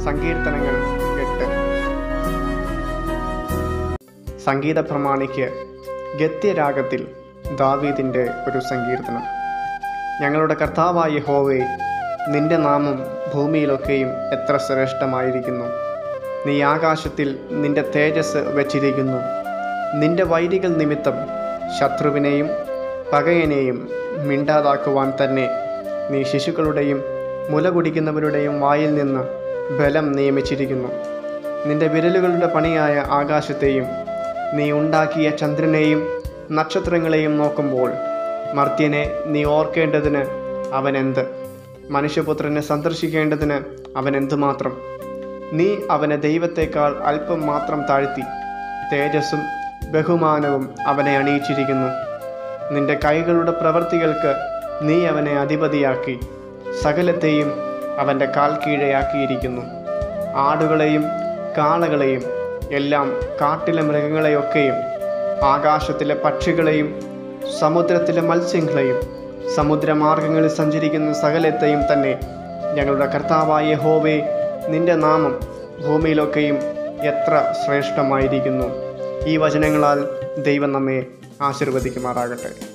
സങ്കീർത്തനങ്ങൾ എട്ട് സംഗീത പ്രമാണിക്ക് ഗദ്യരാഗത്തിൽ ദാവീദിൻ്റെ ഒരു സങ്കീർത്തനം ഞങ്ങളുടെ കർത്താവായ ഹോവേ നിന്റെ നാമം ഭൂമിയിലൊക്കെയും എത്ര ശ്രേഷ്ഠമായിരിക്കുന്നു നീ ആകാശത്തിൽ നിന്റെ തേജസ് വച്ചിരിക്കുന്നു നിന്റെ വൈരികൾ നിമിത്തം ശത്രുവിനെയും പകയനെയും മിണ്ടാതാക്കുവാൻ തന്നെ നീ ശിശുക്കളുടെയും മുല കുടിക്കുന്നവരുടെയും വായിൽ നിന്ന് ബലം നിയമിച്ചിരിക്കുന്നു നിന്റെ വിരലുകളുടെ പണിയായ ആകാശത്തെയും നീ ഉണ്ടാക്കിയ ചന്ദ്രനെയും നക്ഷത്രങ്ങളെയും നോക്കുമ്പോൾ മർത്യനെ നീ ഓർക്കേണ്ടതിന് അവനെന്ത് മനുഷ്യപുത്രനെ സന്ദർശിക്കേണ്ടതിന് അവൻ എന്തുമാത്രം നീ അവനെ ദൈവത്തേക്കാൾ അല്പം മാത്രം താഴ്ത്തി തേജസ്സും ബഹുമാനവും അവനെ അണിയിച്ചിരിക്കുന്നു നിന്റെ കൈകളുടെ പ്രവൃത്തികൾക്ക് നീ അവനെ അധിപതിയാക്കി സകലത്തെയും അവൻ്റെ കാൽ കീഴെയാക്കിയിരിക്കുന്നു ആടുകളെയും കാളകളെയും എല്ലാം കാട്ടിലെ മൃഗങ്ങളെയൊക്കെയും ആകാശത്തിലെ പക്ഷികളെയും സമുദ്രത്തിലെ മത്സ്യങ്ങളെയും സമുദ്രമാർഗങ്ങളിൽ സഞ്ചരിക്കുന്ന സകലത്തെയും തന്നെ ഞങ്ങളുടെ കർത്താവായ ഹോവേ നിന്റെ നാമം ഭൂമിയിലൊക്കെയും എത്ര ശ്രേഷ്ഠമായിരിക്കുന്നു ഈ വചനങ്ങളാൽ ദൈവം നമ്മെ ആശീർവദിക്കുമാറാകട്ടെ